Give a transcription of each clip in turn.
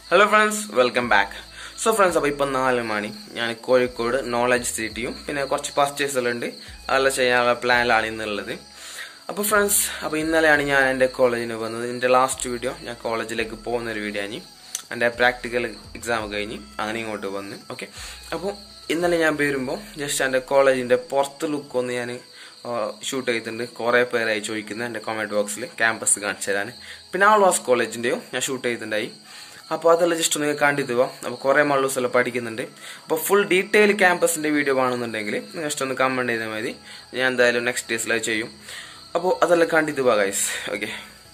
hello friends welcome back so friends അപ്പോൾ ഇപ്പം നാല് മണി ഞാൻ കോഴിക്കോട് നോളജ് സിറ്റിയും പിന്നെ കുറച്ച് പർച്ചേസുകളുണ്ട് അതെല്ലാം ചെയ്യാനുള്ള പ്ലാനിലാണ് ഇന്നുള്ളത് അപ്പോൾ ഫ്രണ്ട്സ് അപ്പോൾ ഇന്നലെയാണ് ഞാൻ എൻ്റെ കോളേജിന് വന്നത് എൻ്റെ ലാസ്റ്റ് വീഡിയോ ഞാൻ കോളേജിലേക്ക് പോകുന്ന ഒരു വീഡിയോ ആണ് എൻ്റെ പ്രാക്ടിക്കൽ എക്സാം കഴിഞ്ഞ് അങ്ങനെ ഇങ്ങോട്ട് വന്ന് ഓക്കെ അപ്പോൾ ഇന്നലെ ഞാൻ വരുമ്പോൾ ജസ്റ്റ് എൻ്റെ കോളേജിൻ്റെ പുറത്ത് ലുക്ക് ഒന്ന് ഞാൻ ഷൂട്ട് ചെയ്തിട്ടുണ്ട് കുറേ പേരായി ചോദിക്കുന്നത് എൻ്റെ കമൻറ്റ് ബോക്സിൽ ക്യാമ്പസ് കാണിച്ചു തരാൻ പിന്നെ ആൾവാസ് കോളേജിൻ്റെയോ ഞാൻ ഷൂട്ട് ചെയ്തിട്ടുണ്ടായി അപ്പോൾ അതെല്ലാം ജസ്റ്റ് ഒന്ന് കണ്ടിട്ട് പോവാം അപ്പോൾ കുറേ മള്ളൂസ് എല്ലാം പഠിക്കുന്നുണ്ട് അപ്പോൾ ഫുൾ ഡീറ്റെയിൽ ക്യാമ്പസിൻ്റെ വീഡിയോ കാണുന്നുണ്ടെങ്കിൽ ജസ്റ്റ് ഒന്ന് കമൻറ്റ് ചെയ്താൽ മതി ഞാൻ എന്തായാലും നെക്സ്റ്റ് ഡേയ്സിൽ അത് ചെയ്യും അപ്പോൾ അതെല്ലാം കണ്ടിട്ട് പോവാം ഗൈസ് ഓക്കെ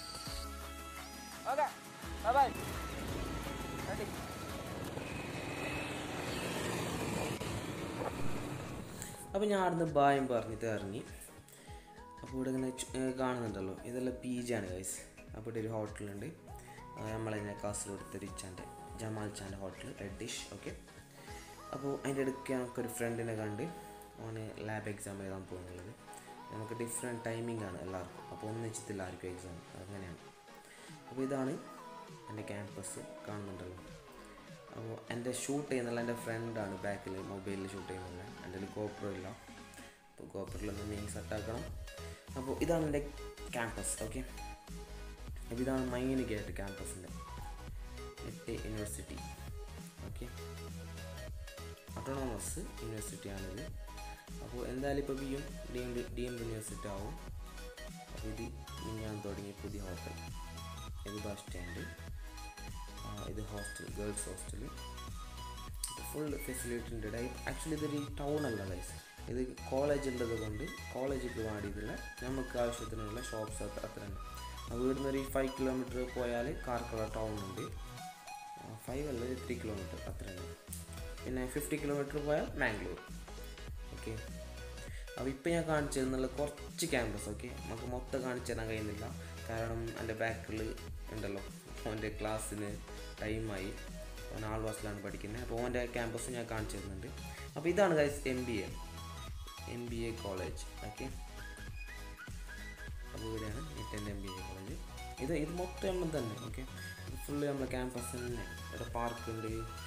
അപ്പോൾ ഞാൻ അവിടുന്ന് ബായും പറഞ്ഞിട്ട് ഇറങ്ങി അപ്പോൾ ഇവിടെ ഇങ്ങനെ ചു- ഏ, കാണുന്നുണ്ടല്ലോ ഇതെല്ലാം പി ജി ആണ് ഗൈസ് അപ്പോൾ ഇവിടെ ഒരു ഹോട്ടലുണ്ട് നമ്മളതിനെ കാസർഗോഡ് റിച്ചാൻ്റെ ജമാൽ ചാൻ്റെ ഹോട്ടൽ റെഡ് ഡിഷ് ഓക്കെ അപ്പോൾ അതിൻ്റെ ഇടയ്ക്ക് നമുക്ക് ഒരു ഫ്രണ്ടിനെ കണ്ട് ഓന് ലാബ് എക്സാം എഴുതാൻ പോകുന്നുള്ളത് നമുക്ക് ഡിഫറെൻറ്റ് ടൈമിംഗ് ആണ് എല്ലാവർക്കും അപ്പോൾ ഒന്നിച്ചിട്ടില്ല ആർക്കും എക്സാം അങ്ങനെയാണ് അപ്പോൾ ഇതാണ് എൻ്റെ ക്യാമ്പസ് കാണുന്നുണ്ടല്ലോ അപ്പോൾ എൻ്റെ ഷൂട്ട് ചെയ്യുന്നുള്ള എൻ്റെ ഫ്രണ്ടാണ് ബാക്കിൽ മൊബൈലിൽ ഷൂട്ട് ചെയ്യുന്നത് എൻ്റെ കയ്യിൽ ഗോപ്രോ ഇല്ല അപ്പോൾ ഗോപ്രോയിലൊന്ന് മെയിൻ സെറ്റാക്കണം അപ്പോൾ ഇതാണ് എൻ്റെ ക്യാമ്പസ് ഓക്കെ അപ്പോൾ ഇതാണ് മെയിൻ ഗേറ്റ് ക്യാമ്പസിൻ്റെ എട്ട് യൂണിവേഴ്സിറ്റി ഓക്കെ ഓട്ടോണോമസ് യൂണിവേഴ്സിറ്റി ആണിത് അപ്പോൾ എന്തായാലും ഇപ്പോൾ ബിയും ഡീംഡ് ഡീംഡ് യൂണിവേഴ്സിറ്റി ആവും അപ്പോൾ ഇത് ഞാൻ തുടങ്ങിയ പുതിയ ഹോട്ടൽ ഇത് ബസ് സ്റ്റാൻഡ് ഇത് ഹോസ്റ്റൽ ഗേൾസ് ഹോസ്റ്റൽ ഇത് ഫുൾ ഫെസിലിറ്റി ഉണ്ട് ആക്ച്വലി ഇതൊരു ടൗൺ അല്ല ഗൈസ് ഇത് കോളേജ് ഉള്ളത് കൊണ്ട് കോളേജിൽ വാടിയതില്ല നമുക്ക് ആവശ്യത്തിനുള്ള ഷോപ്സ് അത്ര അത്ര തന്നെ വീടിന്ന് ഒരു ഫൈവ് കിലോമീറ്റർ പോയാൽ കാർക്കുള്ള ടൗൺ ഉണ്ട് ഫൈവ് അല്ല ത്രീ കിലോമീറ്റർ അത്ര തന്നെ പിന്നെ ഫിഫ്റ്റി കിലോമീറ്റർ പോയാൽ മാംഗ്ലൂർ ഓക്കെ അപ്പോൾ ഇപ്പോൾ ഞാൻ കാണിച്ചു തരുന്നുള്ള കുറച്ച് ക്യാമ്പസ് ഓക്കെ നമുക്ക് മൊത്തം കാണിച്ചു തരാൻ കഴിയുന്നില്ല കാരണം എൻ്റെ ബാക്കിൽ ഉണ്ടല്ലോ ഓൻ്റെ ക്ലാസ്സിന് ടൈമായി ഓൻ ആൾ ക്ലാസ്സിലാണ് പഠിക്കുന്നത് അപ്പോൾ ഓൻ്റെ ക്യാമ്പസ് ഞാൻ കാണിച്ചു തരുന്നുണ്ട് അപ്പോൾ ഇതാണ് guys M B A M B A college okay അപ്പോൾ ഇവിടെയാണ് നെറ്റിൻ്റെ എം ബി എ കോളേജ് ഇത് ഇത് മൊത്തം നമ്മൾ തന്നെ ഓക്കെ ഫുള്ള് നമ്മുടെ ക്യാമ്പസ് തന്നെ ഇവിടെ പാർക്കുണ്ട്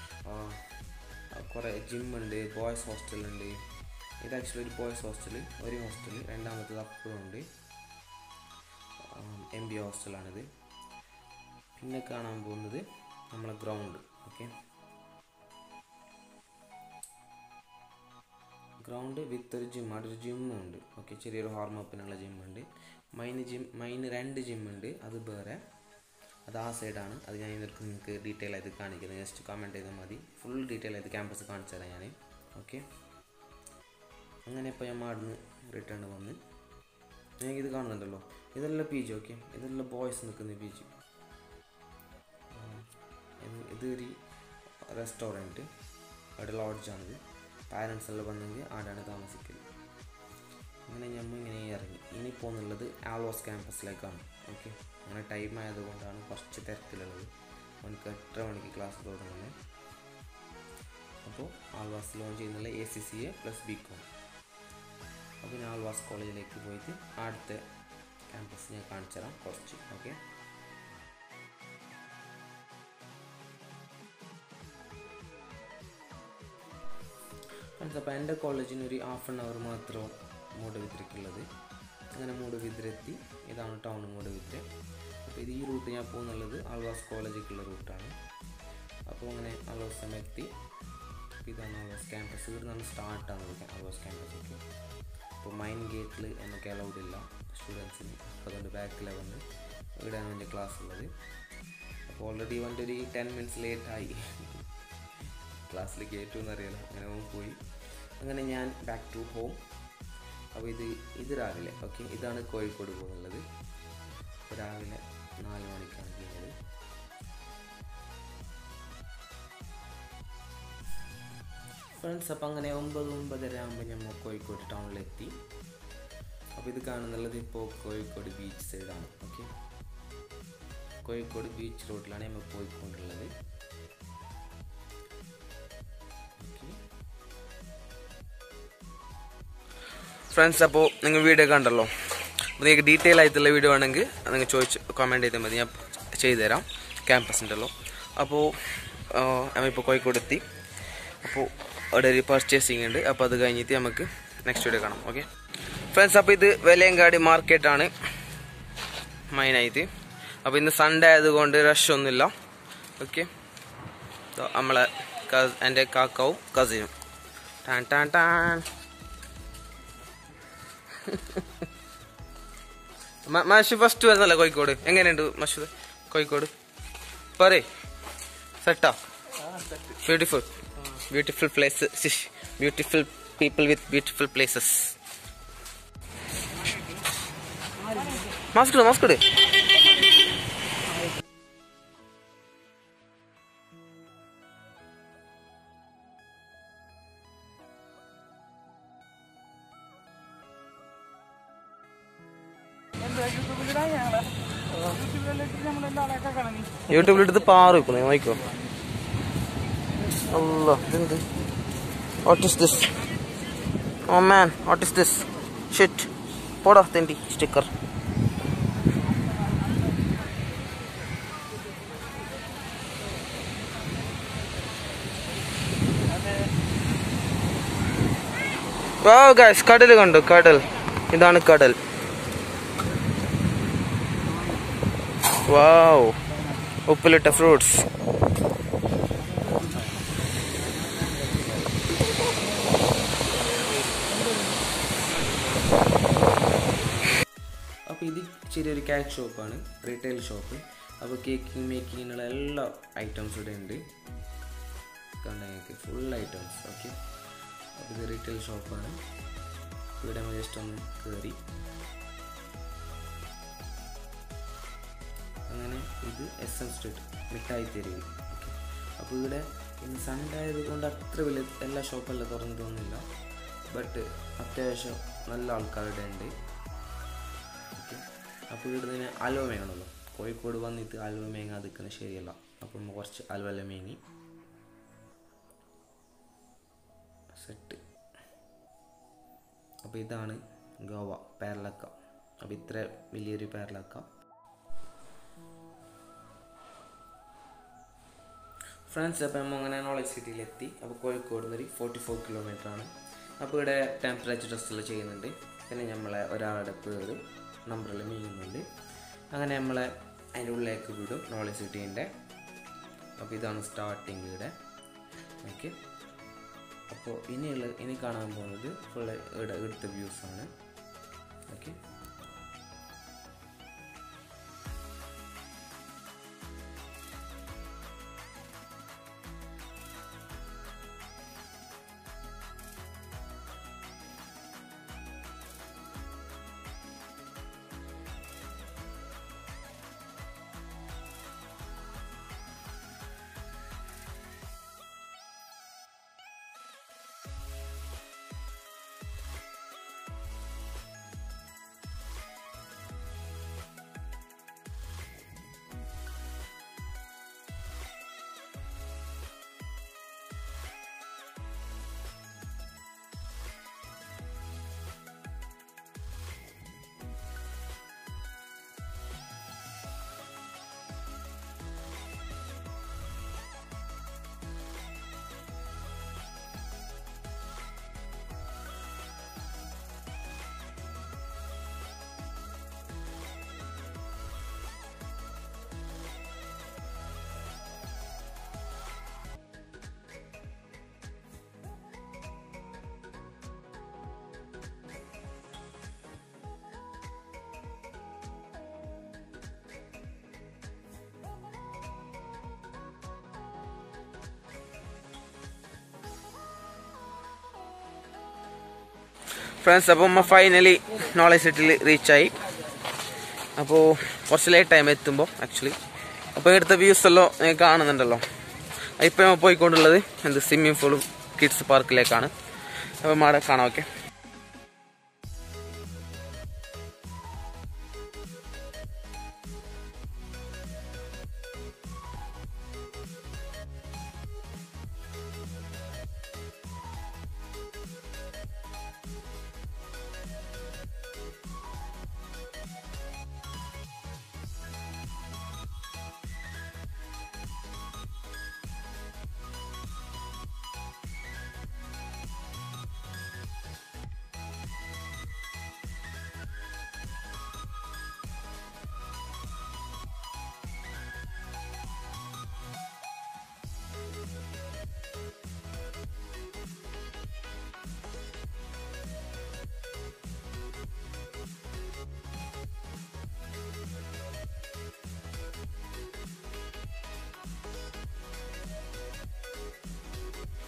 കുറേ ജിമ്മുണ്ട് ബോയ്സ് ഹോസ്റ്റലുണ്ട് ഇത് ആക്ച്വലി ഒരു ബോയ്സ് ഹോസ്റ്റൽ ഒരു ഹോസ്റ്റൽ രണ്ടാമത്തത് അപ്പുറം ഉണ്ട് എം ബി ഹോസ്റ്റലാണിത് പിന്നെ കാണാൻ പോകുന്നത് നമ്മളെ ഗ്രൗണ്ട് ഓക്കെ ഗ്രൗണ്ട് വിത്ത് ഒരു ജിം അവിടെ ഒരു ജിമ്മും ഉണ്ട് ഓക്കെ ചെറിയൊരു ഹോർമപ്പിനുള്ള ജിമ്മുണ്ട് മൈന് ജിം മൈന് രണ്ട് ജിമ്മുണ്ട് അത് വേറെ അത് ആ സൈഡാണ് അത് ഞാൻ ഇവർക്ക് നിങ്ങൾക്ക് ഡീറ്റെയിൽ ആയിട്ട് കാണിക്കുന്നത് ജസ്റ്റ് കമൻറ്റ് ചെയ്താൽ മതി ഫുൾ ഡീറ്റെയിൽ ആയിട്ട് ക്യാമ്പസ് കാണിച്ചു തരാം ഞാൻ ഓക്കെ അങ്ങനെ ഇപ്പോൾ ഞാൻ അവിടുന്ന് റിട്ടേൺ വന്ന് ഞാൻ ഇത് കാണുന്നുണ്ടല്ലോ ഇതെല്ലാം പി ജി ഓക്കെ ഇതെല്ലാം ബോയ്സ് നിൽക്കുന്ന പി ജി ഇതൊരു റെസ്റ്റോറൻറ്റ് അവിടെ ലോഡ്ജാണിത് പാരൻസ് എല്ലാം വന്നെങ്കിൽ ആടാണ് താമസിക്കൽ അങ്ങനെ ഞമ്മ ഇങ്ങനെ ഇറങ്ങി ഇനി പോകുന്നുള്ളത് ആൾവാസ് ക്യാമ്പസിലേക്കാണ് ഓക്കെ അങ്ങനെ ടൈം ആയതുകൊണ്ടാണ് കുറച്ച് തിരക്കിലുള്ളത് നമുക്ക് എട്ടര മണിക്ക് ക്ലാസ് തുടങ്ങുന്നത് അപ്പോൾ ആൾവാസ് ലോഞ്ച് ചെയ്യുന്നുള്ള A C C A plus B com അപ്പോൾ ഞാൻ ആൾവാസ് കോളേജിലേക്ക് പോയിട്ട് അടുത്ത ക്യാമ്പസ് ഞാൻ കാണിച്ചു തരാം കുറച്ച് ഓക്കെ ഫ്രണ്ട്സ് അപ്പോൾ എൻ്റെ കോളേജിന് ഒരു ഹാഫ് ആൻ അവർ മാത്രം മൂടവിദ്രയ്ക്കുള്ളത് അങ്ങനെ മൂടവിദ്രെത്തി ഇതാണ് ടൗൺ മൂടവിദ്ര അപ്പോൾ ഇത് ഈ റൂട്ട് ഞാൻ പോകുന്നുള്ളത് ആൾവാസ് കോളേജിലേക്കുള്ള റൂട്ടാണ് അപ്പോൾ അങ്ങനെ ആൾവാസ് സമയം എത്തി അപ്പോൾ ഇതാണ് ആൾവാസ് ക്യാമ്പസ് ഇവിടെ നിന്നാണ് സ്റ്റാർട്ടാണ് ആൾവാസ് ക്യാമ്പസ് ഒക്കെ അപ്പോൾ മൈൻ ഗേറ്റിൽ എനിക്ക് അലൗഡ് ഇല്ല സ്റ്റുഡൻസിന് അപ്പോൾ അതുകൊണ്ട് ബാക്കിൽ വന്ന് ഇവിടെയാണ് എൻ്റെ ക്ലാസ് ഉള്ളത് അപ്പോൾ ഓൾറെഡി വണ്ടി ഒരു ടെൻ മിനിറ്റ്സ് ലേറ്റായി ക്ലാസ്സിൽ കയറ്റും എന്നറിയില്ല അങ്ങനെ അവൻ പോയി അങ്ങനെ ഞാൻ ബാക്ക് ടു ഹോം അപ്പോൾ ഇത് ഇത് രാവിലെ ഓക്കെ ഇതാണ് കോഴിക്കോട് പോകുന്നുള്ളത് അപ്പോൾ രാവിലെ നാല് മണിക്കാണ് ചെയ്യുന്നത് ഫ്രണ്ട്സ് അപ്പോൾ അങ്ങനെ ഒമ്പത് ഒമ്പതര ആകുമ്പോൾ നമ്മൾ കോഴിക്കോട് ടൗണിലെത്തി അപ്പോൾ ഇത് കാണുന്നുള്ളത് ഇപ്പോൾ കോഴിക്കോട് ബീച്ച് സൈഡാണ് ഓക്കെ കോഴിക്കോട് ബീച്ച് റോഡിലാണ് നമ്മൾ പോയിക്കൊണ്ടുള്ളത് ഫ്രണ്ട്സ് അപ്പോൾ നിങ്ങൾ വീഡിയോ കണ്ടല്ലോ അപ്പോൾ നിങ്ങൾക്ക് ഡീറ്റെയിൽ ആയിട്ടുള്ള വീഡിയോ വേണമെങ്കിൽ നിങ്ങൾ ചോദിച്ച് കമൻറ്റ് ചെയ്താൽ മതി ഞാൻ ചെയ്തുതരാം ക്യാമ്പസിൻ്റെ ഉള്ളൂ അപ്പോൾ നമ്മളിപ്പോൾ കോഴിക്കോട് എത്തി അപ്പോൾ അവിടെ ഒരു പർച്ചേസിങ് ഉണ്ട് അപ്പോൾ അത് കഴിഞ്ഞിട്ട് നമുക്ക് നെക്സ്റ്റ് വീഡിയോ കാണാം ഓക്കെ ഫ്രണ്ട്സ് അപ്പോൾ ഇത് വെലയങ്കാടി മാർക്കറ്റാണ് മെയിനായിട്ട് അപ്പോൾ ഇന്ന് സൺഡേ ആയതുകൊണ്ട് റഷ് ഒന്നുമില്ല ഓക്കെ നമ്മളെ എൻ്റെ കാക്കാവും കസിനും ടാൻ ടാൻ ടാൻ മഷു ഫസ്റ്റ് വരുന്നല്ലേ കോഴിക്കോട് എങ്ങനെയുണ്ട് മഷു കോഴിക്കോട് പറയേ സെറ്റാ beautiful beautiful place beautiful people with beautiful places mask mask ഇട് യൂട്യൂബിലെടുത്ത് പാറു ഇപ്പൊ നോക്കോ അല്ല ഇതെന്ത് what is this oh man what is this shit പോടാ തെണ്ടി സ്റ്റിക്കർ വാ ഗൈസ് കടൽ കണ്ടു കടൽ ഇതാണ് കടൽ വാവ് ഉപ്പിലിട്ട ഫ്രൂട്ട്സ് അപ്പോൾ ഇത് ചെറിയൊരു കേക്ക് ഷോപ്പാണ് റീറ്റെയിൽ ഷോപ്പ് അപ്പോൾ കേക്കിംഗ് മേക്കിങ്ങിനുള്ള എല്ലാ ഐറ്റംസും ഇവിടെ ഉണ്ട് കണ്ടെങ്കിൽ ഫുൾ ഐറ്റംസ് ഓക്കെ അപ്പോൾ ഇത് റീറ്റെയിൽ ഷോപ്പാണ് ഇവിടെ നമ്മൾ ജസ്റ്റ് ഒന്ന് കയറി അങ്ങനെ ഇത് എസ് എം സ്ട്രീറ്റ് മിഠായി തെരുവ് ഓക്കെ അപ്പോൾ ഇവിടെ ഇന്ന് സൺഡേ ആയതുകൊണ്ട് അത്ര വലിയ എല്ലാ ഷോപ്പെല്ലാം തുറന്നിട്ടൊന്നുമില്ല ബട്ട് അത്യാവശ്യം നല്ല ആൾക്കാരുടെ ഉണ്ട് ഓക്കെ അപ്പോൾ ഇവിടെ നിന്ന് അലുവ മേങ്ങണമല്ലോ കോഴിക്കോട് വന്നിട്ട് അലുവ മേങ്ങാതിരിക്കുന്നത് ശരിയല്ല അപ്പം കുറച്ച് അലുവെല്ലാം മേങ്ങി സെറ്റ് അപ്പോൾ ഇതാണ് ഗോവ പേരലക്ക അപ്പോൾ ഇത്ര വലിയൊരു പേരലക്ക ഫ്രണ്ട്സ് അപ്പോൾ നമ്മൾ അങ്ങനെ നോളജ് സിറ്റിയിലെത്തി അപ്പോൾ കോഴിക്കോട് നിന്ന് ഒരു ഫോർട്ടി ഫോർ കിലോമീറ്റർ ആണ് അപ്പോൾ ഇവിടെ ടെമ്പറേച്ചർ ടെസ്റ്റിൽ ചെയ്യുന്നുണ്ട് പിന്നെ നമ്മളെ ഒരാളുടെ പേര് നമ്പറിൽ മീനുന്നുണ്ട് അങ്ങനെ നമ്മളെ അതിൻ്റെ ഉള്ളിലേക്ക് വിടും നോളജ് സിറ്റീൻ്റെ അപ്പോൾ ഇതാണ് സ്റ്റാർട്ടിങ് ഇവിടെ ഓക്കെ അപ്പോൾ ഇനിയുള്ള ഇനി കാണാൻ പോകുന്നത് ഫുള്ള് ഇവിടെ എടുത്ത വ്യൂസാണ് ഓക്കെ ഫ്രണ്ട്സ് അപ്പോൾ നമ്മൾ ഫൈനലി നോളജ് സിറ്റിയിൽ റീച്ചായി അപ്പോൾ കുറച്ച് ലേറ്റ് ടൈം എത്തുമ്പോൾ ആക്ച്വലി അപ്പോൾ ഇവിടുത്തെ വ്യൂസ് എല്ലാം നിങ്ങൾക്ക് കാണുന്നുണ്ടല്ലോ ഇപ്പോൾ നമ്മൾ പോയിക്കൊണ്ടുള്ളത് എന്ത് സ്വിമ്മിംഗ് പൂളും കിഡ്സ് പാർക്കിലേക്കാണ് അപ്പോൾ അവിടെ കാണാം ഓക്കെ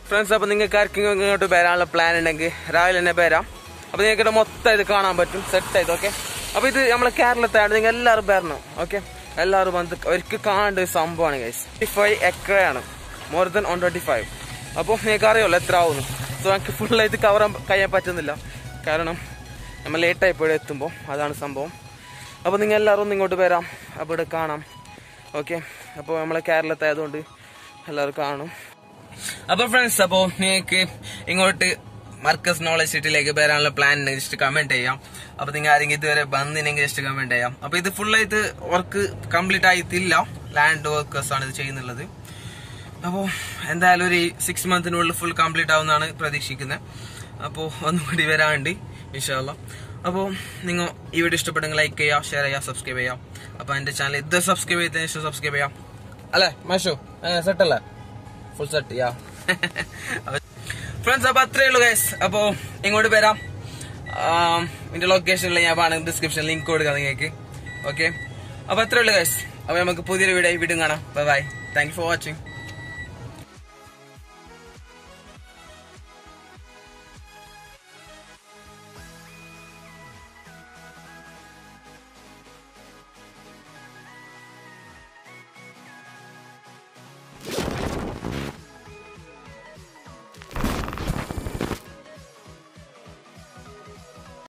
ഫ്രണ്ട്സ് അപ്പോൾ നിങ്ങൾക്ക് ആർക്കെങ്കിലും ഇങ്ങോട്ട് വരാനുള്ള പ്ലാൻ ഉണ്ടെങ്കിൽ രാവിലെ തന്നെ വരാം അപ്പോൾ നിങ്ങൾക്ക് ഇവിടെ മൊത്തം ഇത് കാണാൻ പറ്റും സെറ്റ് ആയത് ഓക്കെ അപ്പോൾ ഇത് നമ്മളെ കേരളത്താണ് നിങ്ങൾ എല്ലാവരും വരണം ഓക്കെ എല്ലാവരും വന്ന് ഒരിക്കൽ കാണേണ്ട ഒരു സംഭവമാണ് ഗൈസ് ട്വൻറ്റി ഫൈവ് എക്കറയാണ് more than one twenty five അപ്പോൾ നിങ്ങൾക്ക് അറിയാമല്ലോ എത്ര ആവുന്നു സോ എനിക്ക് ഫുള്ളായിട്ട് കവർ കഴിയാൻ പറ്റുന്നില്ല കാരണം നമ്മൾ ലേറ്റായി പോയി എത്തുമ്പോൾ അതാണ് സംഭവം അപ്പോൾ നിങ്ങൾ എല്ലാവരും ഒന്ന് ഇങ്ങോട്ട് വരാം അപ്പോൾ ഇവിടെ കാണാം ഓക്കെ അപ്പോൾ നമ്മളെ കേരളത്തായതുകൊണ്ട് എല്ലാവരും കാണും അപ്പോൾ ഫ്രണ്ട്സ് അപ്പോൾ നിങ്ങൾക്ക് ഇങ്ങോട്ട് മർക്കസ് നോളജ് സിറ്റിയിലേക്ക് വരാനുള്ള പ്ലാൻ ഉണ്ടെങ്കിൽ ജസ്റ്റ് കമന്റ് ചെയ്യാം അപ്പോൾ നിങ്ങൾ ആരെങ്കിലും ഇതുവരെ വന്നില്ലെങ്കിൽ ജസ്റ്റ് കമന്റ് ചെയ്യാം അപ്പോൾ ഇത് ഫുള്ളായിട്ട് വർക്ക് കംപ്ലീറ്റ് ആയിട്ടില്ല ലാൻഡ് വർക്കേഴ്സ് ആണ് ഇത് ചെയ്യുന്നുള്ളത് അപ്പോൾ എന്തായാലും ഒരു സിക്സ് മന്തിനുള്ളിൽ ഫുൾ കംപ്ലീറ്റ് ആവുമെന്നാണ് പ്രതീക്ഷിക്കുന്നത് അപ്പോൾ ഒന്നും കൂടി വരാണ്ട് ഇൻഷാല്ല അപ്പോൾ നിങ്ങൾ ഈ വീഡിയോ ഇഷ്ടപ്പെട്ടെങ്കിൽ ലൈക്ക് ചെയ്യുക ഷെയർ ചെയ്യുക സബ്സ്ക്രൈബ് ചെയ്യാം അപ്പോൾ എൻ്റെ ചാനൽ ഇത് സബ്സ്ക്രൈബ് ചെയ്തതിന് ശേഷം സബ്സ്ക്രൈബ് ചെയ്യാം അല്ലേ മാഷോ സെറ്റ് അല്ലേ ഫുൾ സെറ്റ് യാ ഫ്രണ്ട്സ് അപ്പോൾ അത്രേ ഉള്ളൂ ഗൈസ് അപ്പോൾ ഇങ്ങോട്ട് വരാം ആം, ഇതിന്റെ ലൊക്കേഷനിൽ ഞാൻ വേണം ഡിസ്ക്രിപ്ഷനിൽ ലിങ്ക് കൊടുക്കാം നിങ്ങൾക്ക് ഓക്കെ അപ്പോൾ അത്രേ ഉള്ളൂ ഗൈസ് അപ്പോൾ നമുക്ക് പുതിയൊരു വീഡിയോ വീണ്ടും കാണാം bye bye thank you for watching